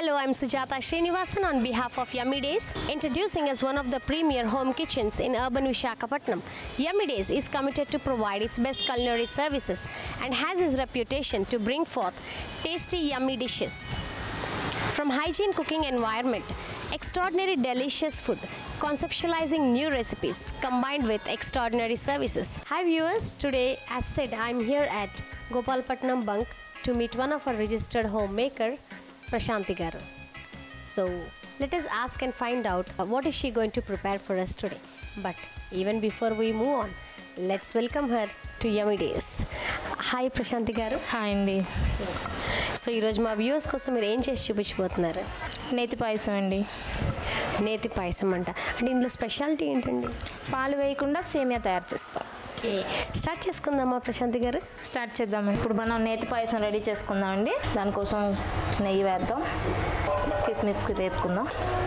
Hello, I'm Sujata Srinivasan on behalf of Yummy Days, introducing as one of the premier home kitchens in urban Vishakhapatnam. Yummy Days is committed to provide its best culinary services and has its reputation to bring forth tasty, yummy dishes. From hygiene cooking environment, extraordinary delicious food, conceptualizing new recipes combined with extraordinary services. Hi viewers, today as said I'm here at Gopalpatnam Bunk to meet one of our registered homemaker, Prashanti Garu. So let us ask and find out uh, what is she going to prepare for us today. But even before we move on, let's welcome her to Yummy Days. Hi Prashanti garu hi అండి so ఈరోజు మా viewers కోసం మీరు ఏం చేసి చూపించబోతున్నారు నేతి పాయసం అండి నేతి పాయసం అంట అంటే ఇందులో స్పెషాలిటీ ఏంటండి పాలు వేయకుండా సేమియా తయారు చేస్తాం ఓకే స్టార్ట్ చేసుకుందామా ప్రశాంతి గారు స్టార్ట్ చేద్దాం ఇప్పుడు మనం నేతి పాయసం రెడీ చేసుకుందామండి దానికోసం నెయ్యి వేద్దాం కిస్మిస్కి వేపుకుందాం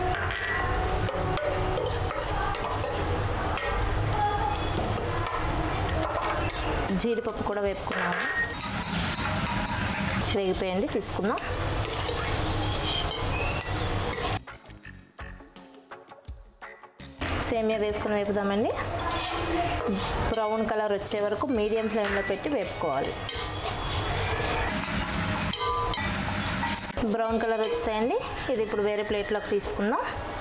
జీడిపప్పు కూడా వేపుకున్నాము వేగిపోయండి తీసుకుందాం సేమియా వేసుకుని వేపుదామండి బ్రౌన్ కలర్ వచ్చే వరకు మీడియం ఫ్లేమ్లో పెట్టి వేపుకోవాలి బ్రౌన్ కలర్ వచ్చేయండి ఇది ఇప్పుడు వేరే ప్లేట్లోకి తీసుకుందాం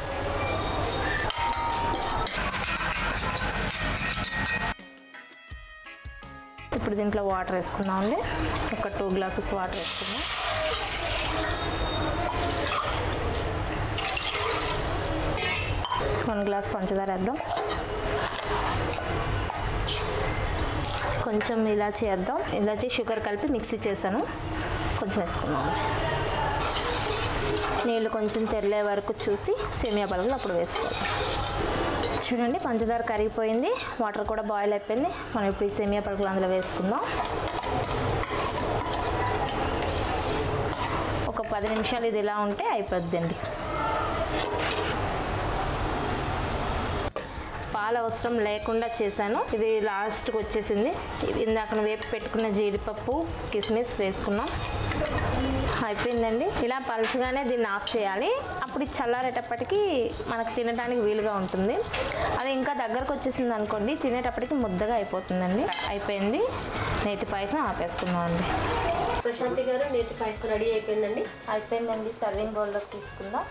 ఇప్పుడు దీంట్లో వాటర్ వేసుకుందాం అండి ఒక టూ గ్లాసెస్ వాటర్ వేసుకుందాం వన్ గ్లాస్ పంచదార వేద్దాం కొంచెం ఇలాచి వేద్దాం ఇలాచి షుగర్ కలిపి మిక్సీ చేశాను కొంచెం వేసుకుందాం నీళ్ళు కొంచెం తెరలే వరకు చూసి సేమియా పలుకులు అప్పుడు వేసుకోవాలి చూడండి పంచదార కరిగిపోయింది వాటర్ కూడా బాయిల్ అయిపోయింది మనం ఇప్పుడు ఈ సేమియా పలుకులు అందులో వేసుకుందాం ఒక పది నిమిషాలు ఇది ఇలా ఉంటే అయిపోద్దండి పాలు అవసరం లేకుండా చేశాను ఇది లాస్ట్కి వచ్చేసింది ఇది ఇందాక వేపు పెట్టుకున్న జీడిపప్పు కిస్మిస్ వేసుకున్నాం అయిపోయిందండి ఇలా పలుచగానే దీన్ని ఆఫ్ చేయాలి అప్పుడు ఇది చల్లారేటప్పటికి మనకు తినడానికి వీలుగా ఉంటుంది అది ఇంకా దగ్గరకు వచ్చేసింది అనుకోండి తినేటప్పటికి ముద్దగా అయిపోతుందండి అయిపోయింది నేతి పాయసం ఆపేసుకుందాం అండి ప్రశాంతి గారు నేతి పాయసం రెడీ అయిపోయిందండి అయిపోయిందండి సర్వింగ్ బౌల్లోకి తీసుకుందాం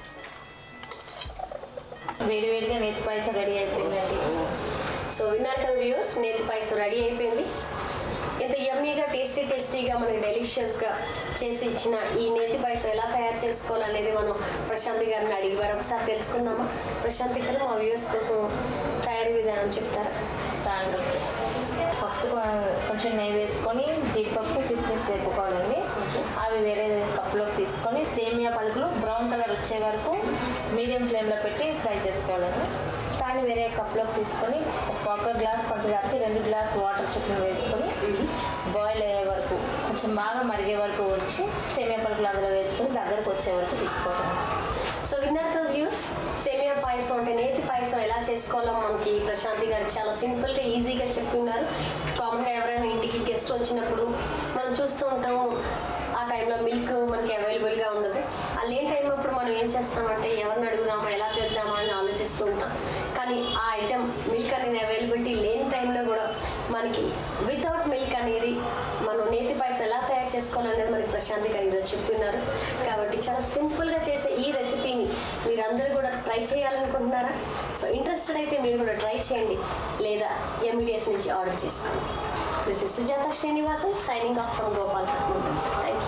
వేడివేడిగా నేతి పాయసం రెడీ అయిపోయిందండి సో విన్నారు కదా వ్యూస్ నేతి పాయసం రెడీ అయిపోయింది ఇంత యమ్మీగా టేస్టీ టేస్టీగా మనకి డెలిషియస్గా చేసి ఇచ్చిన ఈ నేతి పాయసం ఎలా తయారు చేసుకోవాలనేది మనం ప్రశాంతి గారిని అడిగి వారు ఒకసారి తెలుసుకుందామా ప్రశాంతి గారు మా వ్యూవర్స్ కోసం తయారీ విధానం చెప్తారా దాంట్లో ఫస్ట్ కొ- కొంచెం నెయ్యి వేసుకొని జీడిపప్పు కిస్మిస్ వేపుకోవాలండి అవి వేరే కప్లోకి తీసుకొని సేమియా పలుకులు బ్రౌన్ కలర్ వచ్చే వరకు మీడియం ఫ్లేమ్లో పెట్టి ఫ్రై చేసుకోవాలండి దాన్ని వేరే కప్లోకి తీసుకొని ఒక గ్లాస్ పంచదారకి రెండు గ్లాస్ వాటర్ చొప్పున వేసుకొని బాయిల్ అయ్యే వరకు కొంచెం బాగా మరిగే వరకు వచ్చి సేమియా పలుకులు అందులో వేసుకొని దగ్గరకు వచ్చే వరకు తీసుకోవాలి సో విన్నారు కదా వ్యూస్ సేమియా పాయసం అంటే నేతి పాయసం ఎలా చేసుకోవాలో మనకి ప్రశాంతి గారు చాలా సింపుల్గా ఈజీగా చెప్తున్నారు కామన్గా ఎవరైనా ఇంటికి గెస్ట్ వచ్చినప్పుడు మనం చూస్తూ ఉంటాము ఆ టైంలో మిల్క్ మనకి అవైలబుల్గా ఉండదు ఆ లేని టైం అప్పుడు మనం ఏం చేస్తామంటే ఎవరిని అడుగుదామా ఎలా తెద్దామా అని ఆలోచిస్తూ ఉంటాం కానీ ఆ ఐటెం మిల్క్ అనేది అవైలబిలిటీ లేని టైంలో కూడా మనకి వితౌట్ మిల్క్ అనేది మనం నేతి పాయసం ఎలా తయారు చేసుకోవాలనేది మనకి ప్రశాంతి గారు ఈరోజు చెప్తున్నారు కాబట్టి చాలా సింపుల్గా చేసే ఈ రెసిపీని మీరందరూ కూడా ట్రై చేయాలనుకుంటున్నారా సో ఇంట్రెస్టెడ్ అయితే మీరు కూడా ట్రై చేయండి లేదా ఎంఈడిఎస్ నుంచి ఆర్డర్ చేసుకోండి this is Sujatha Srinivasan signing off from Gopal thank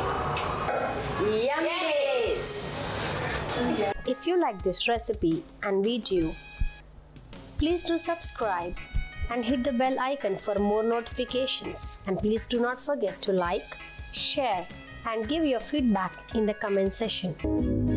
you If you like this recipe and video, please do subscribe and hit the bell icon for more notifications. And please do not forget to like, share, and give your feedback in the comment section.